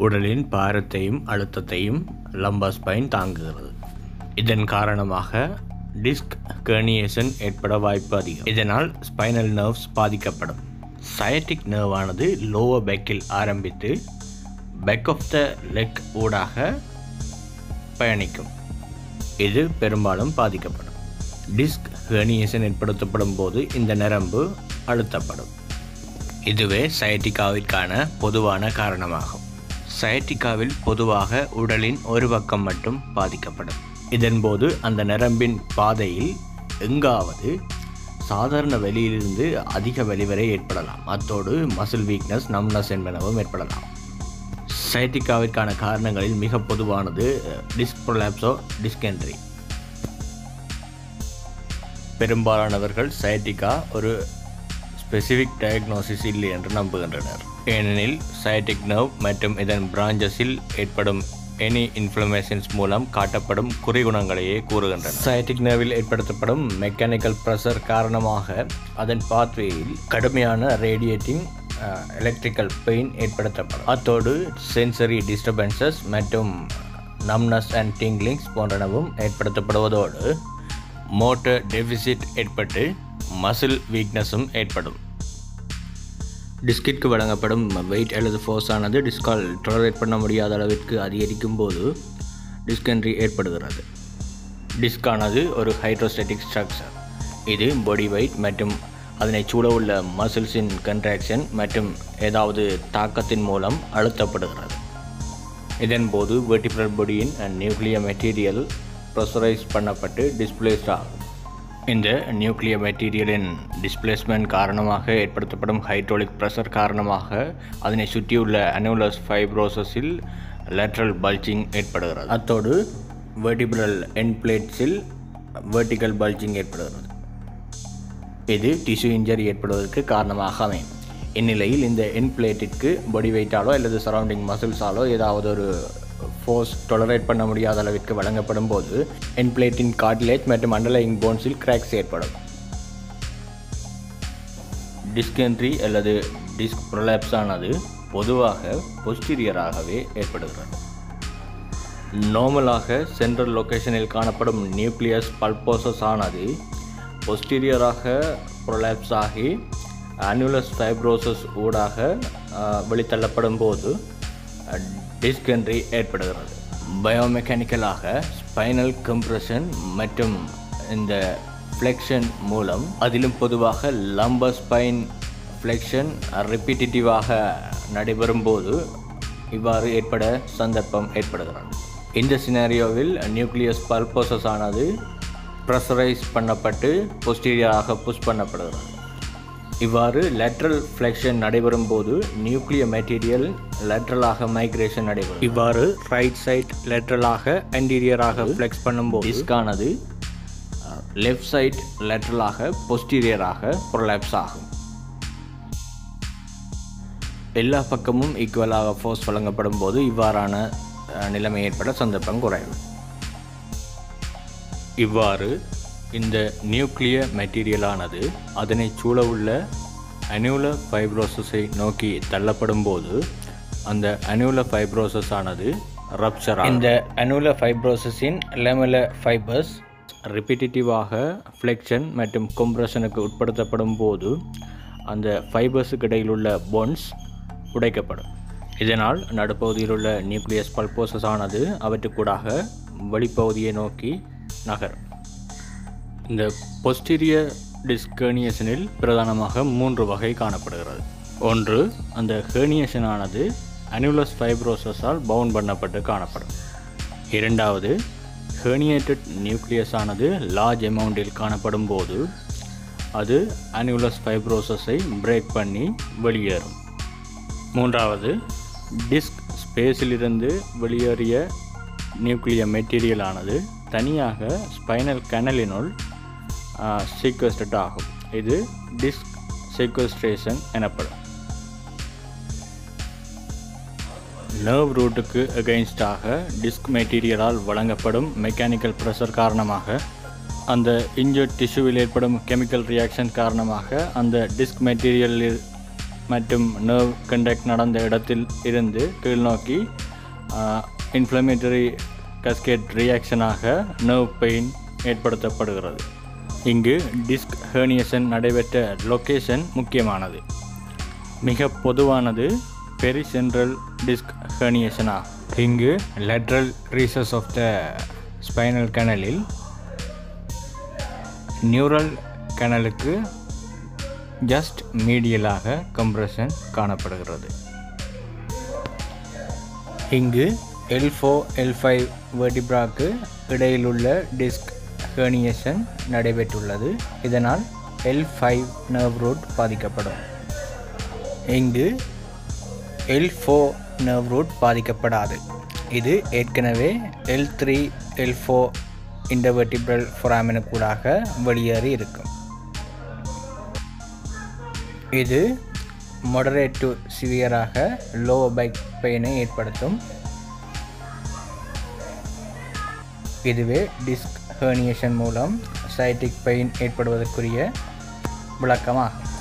உடலின் பாரத்தையும் அழுத்தத்தையும் lumbar spine தாங்குகிறது இதன் காரணமாக டிஸ்க் கர்னியேஷன் ஏற்பட வாய்ப்பு அதிகம் இதனால் ஸ்பைனல் நர்வ்ஸ் பாதிக்கப்படும் சயட்டிக் நர்வானது லோவர் பேக்கில் ஆரம்பித்து பேக் ஆஃப் த லெக் ஊடாக பயணிக்கும் இது பெரும்பாலும் பாதிக்கப்படும் டிஸ்க் ஹெர்னியேஷன் ஏற்படுத்தப்படும் போது இந்த நரம்பு அழுத்தப்படும் இதுவே சயட்டிகாவிற்கான பொதுவான காரணமாகும் சயட்டிகாவில் பொதுவாக உடலின் ஒரு பக்கம் மட்டும் பாதிக்கப்படும் இதன்போது அந்த நரம்பின் பாதையில் எங்காவது சாதாரண வெளியிலிருந்து அதிக வெளி வரை ஏற்படலாம் அத்தோடு மசில் வீக்னஸ் நம்னஸ் என்பனவும் ஏற்படலாம் சைட்டிகாவிற்கான காரணங்களில் மிக பொதுவானது டிஸ்க் ப்ரொலாப்ஸோ டிஸ்கென்ட்ரி பெரும்பாலானவர்கள் சைட்டிகா ஒரு ஸ்பெசிஃபிக் டயக்னோசிஸ் இல்லை என்று நம்புகின்றனர் ஏனெனில் சைட்டிக் நர்வ் மற்றும் இதன் பிராஞ்சஸில் ஏற்படும் எனி இன்ஃப்ளமேஷன்ஸ் மூலம் காட்டப்படும் குறிகுணங்களையே கூறுகின்றன சைட்டிக் நர்வில் ஏற்படுத்தப்படும் மெக்கானிக்கல் ப்ரெஷர் காரணமாக அதன் பாத்வேயில் கடுமையான ரேடியேட்டிங் எலக்ட்ரிக்கல் பெயின் ஏற்படுத்தப்படும் அத்தோடு சென்சரி டிஸ்டர்பன்சஸ் மற்றும் நம்னஸ் அண்ட் டிங்லிங்ஸ் போன்றனவும் ஏற்படுத்தப்படுவதோடு மோட்டர் டெபிசிட் ஏற்பட்டு மசில் வீக்னஸும் ஏற்படும் டிஸ்கிற்கு வழங்கப்படும் வெயிட் அல்லது ஃபோர்ஸ் ஆனது டிஸ்கால் டொலரேட் பண்ண முடியாத அளவிற்கு அதிகரிக்கும் போது டிஸ்கன்ட்ரி ஏற்படுகிறது டிஸ்கானது ஒரு ஹைட்ரோஸ்டேட்டிக் ஸ்ட்ரக்சர் இது பாடி வெயிட் மற்றும் அதனை சூழ உள்ள மசில்ஸின் கன்ட்ராக்ஷன் மற்றும் ஏதாவது தாக்கத்தின் மூலம் அழுத்தப்படுகிறது இதன்போது வெர்டிபிரல் பாடியின் நியூக்ளியர் மெட்டீரியல் ப்ரெஷரைஸ் பண்ணப்பட்டு டிஸ்பிளேஸ்ட் ஆகும் இந்த நியூக்ளியர் மெட்டீரியலின் டிஸ்பிளேஸ்மெண்ட் காரணமாக ஏற்படுத்தப்படும் ஹைட்ரோலிக் ப்ரெஷர் காரணமாக அதனை சுற்றியுள்ள அனுலஸ் ஃபைப்ரோசஸில் லேட்ரல் பல்ஜிங் ஏற்படுகிறது அத்தோடு வெர்டிபிரல் என் பிளேட்ஸில் வெர்டிக்கல் பல்ஜிங் ஏற்படுகிறது இது டிஷ்யூ இன்ஜரி ஏற்படுவதற்கு காரணமாக அமையும் இந்நிலையில் இந்த என் பிளேட்டிற்கு பாடி வெயிட்டாலோ அல்லது சரௌண்டிங் மசில்ஸாலோ ஏதாவது ஒரு ஃபோர்ஸ் டொலரேட் பண்ண முடியாத அளவிற்கு வழங்கப்படும் போது என் பிளேட்டின் கார்டிலேஜ் மற்றும் அண்டர்லைங் போன்ஸில் கிராக்ஸ் ஏற்படும் டிஸ்கென்ட்ரி அல்லது டிஸ்க் ப்ரொலாப்ஸ் ஆனது பொதுவாக பொஸ்டீரியராகவே ஏற்படுகிறது நார்மலாக சென்ட்ரல் லொக்கேஷனில் காணப்படும் நியூக்ளியஸ் பல்போசஸ் ஆனது பொஸ்டீரியராக ப்ரொலாப்ஸ் ஆகி அனுலஸ் ஃபைப்ரோசஸ் ஊடாக வெளித்தள்ளப்படும் போது டிஸ்கென்ட்ரி ஏற்படுகிறது பயோமெக்கானிக்கலாக ஸ்பைனல் கம்ப்ரெஷன் மற்றும் இந்த ஃப்ளெக்ஷன் மூலம் அதிலும் பொதுவாக லம்பர் ஸ்பைன் ஃப்ளெக்ஷன் ரிப்பீட்டிட்டிவாக நடைபெறும் போது இவ்வாறு ஏற்பட சந்தர்ப்பம் ஏற்படுகிறது இந்த சினாரியோவில் நியூக்ளியஸ் பல்போசஸ் ஆனது ப்ரெஷரைஸ் பண்ணப்பட்டு பொஸ்டீரியராக புஷ் பண்ணப்படுகிறது இவ்வாறு லேட்ரல் ஃப்ளெக்ஷன் நடைபெறும் போது நியூக்ளியர் மெட்டீரியல் லேட்ரலாக மைக்ரேஷன் நடைபெறும் இவ்வாறு ரைட் சைட் லேட்ரலாக அன்டீரியராக ஃப்ளெக்ஸ் பண்ணும்போது டிஸ்கானது லெஃப்ட் சைட் லேட்ரலாக பொஸ்டீரியராக ப்ரொலாப்ஸ் ஆகும் எல்லா பக்கமும் ஈக்குவலாக ஃபோர்ஸ் வழங்கப்படும் போது இவ்வாறான நிலைமை ஏற்பட சந்தர்ப்பம் குறைவு இவ்வாறு இந்த நியூக்ளியர் மெட்டீரியலானது அதனை சூழ உள்ள அனியூலர் ஃபைப்ரோசஸை நோக்கி தள்ளப்படும் போது அந்த அனியூலர் ஃபைப்ரோசஸ் ஆனது ரப்சர் இந்த அனியூலர் ஃபைப்ரோசஸின் லெமல ஃபைபர்ஸ் ரிப்பீட்டிவாக ஃப்ளெக்ஷன் மற்றும் கொம்ப்ரஷனுக்கு உட்படுத்தப்படும் போது அந்த ஃபைபர்ஸுக்கு இடையில் உள்ள போன்ஸ் உடைக்கப்படும் இதனால் நடுப்பகுதியில் உள்ள நியூக்ளியஸ் பல்போசஸ் ஆனது அவற்றுக்கூடாக வெளிப்பகுதியை நோக்கி நகரும் இந்த பொஸ்டீரியர் டிஸ்கர்னியேஷனில் பிரதானமாக மூன்று வகை காணப்படுகிறது ஒன்று அந்த ஹேர்னியேஷன் ஆனது அனுலஸ் ஃபைப்ரோசஸால் பவுண்ட் பண்ணப்பட்டு காணப்படும் இரண்டாவது ஹேர்னியேட்டட் நியூக்ளியஸ் ஆனது லார்ஜ் அமௌண்டில் காணப்படும் போது அது அனுலஸ் ஃபைப்ரோசஸை பிரேக் பண்ணி வெளியேறும் மூன்றாவது டிஸ்க் ஸ்பேஸிலிருந்து வெளியேறிய நியூக்ளியர் மெட்டீரியலானது தனியாக ஸ்பைனல் கனலினுள் சீக்வஸ்டட் ஆகும் இது டிஸ்க் சீக்வஸ்ட்ரேஷன் எனப்படும் நர்வ் ரூட்டுக்கு அகெயின்ஸ்டாக டிஸ்க் மெட்டீரியலால் வழங்கப்படும் மெக்கானிக்கல் ப்ரெஷர் காரணமாக அந்த இன்ஜர்ட் டிஷ்யூவில் ஏற்படும் கெமிக்கல் ரியாக்ஷன் காரணமாக அந்த டிஸ்க் மெட்டீரியலில் மற்றும் நர்வ் கண்டக்ட் நடந்த இடத்தில் இருந்து கீழ் நோக்கி இன்ஃப்ளமேட்டரி கஸ்கேட் ரியாக்ஷனாக நர்வ் பெயின் ஏற்படுத்தப்படுகிறது இங்கு டிஸ்க் ஹேர்னியேஷன் நடைபெற்ற லொக்கேஷன் முக்கியமானது மிக பொதுவானது பெரிசென்ட்ரல் டிஸ்க் ஹெர்னியேஷன் ஆகும் இங்கு lateral recess of the spinal கனலில் நியூரல் கனலுக்கு ஜஸ்ட் மீடியலாக கம்ப்ரெஷன் காணப்படுகிறது இங்கு எல் ஃபோ எல் ஃபைவ் வெர்டிப்ராக்கு இடையிலுள்ள டிஸ்க் ஹெர்னியேஷன் நடைபெற்றுள்ளது இதனால் எல் ஃபைவ் நர்வ் ரூட் பாதிக்கப்படும் இங்கு எல் ஃபோ நர்வ் ரூட் பாதிக்கப்படாது இது ஏற்கனவே L three L four intervertebral ஃபொராமினுக்கூடாக வெளியேறி இருக்கும் இது மொடரேட் டு சிவியராக லோ பைக் பெயினை ஏற்படுத்தும் இதுவே டிஸ்க் ஹெர்னியேஷன் மூலம் சைட்டிக் பெயின் ஏற்படுவதற்குரிய விளக்கமாகும்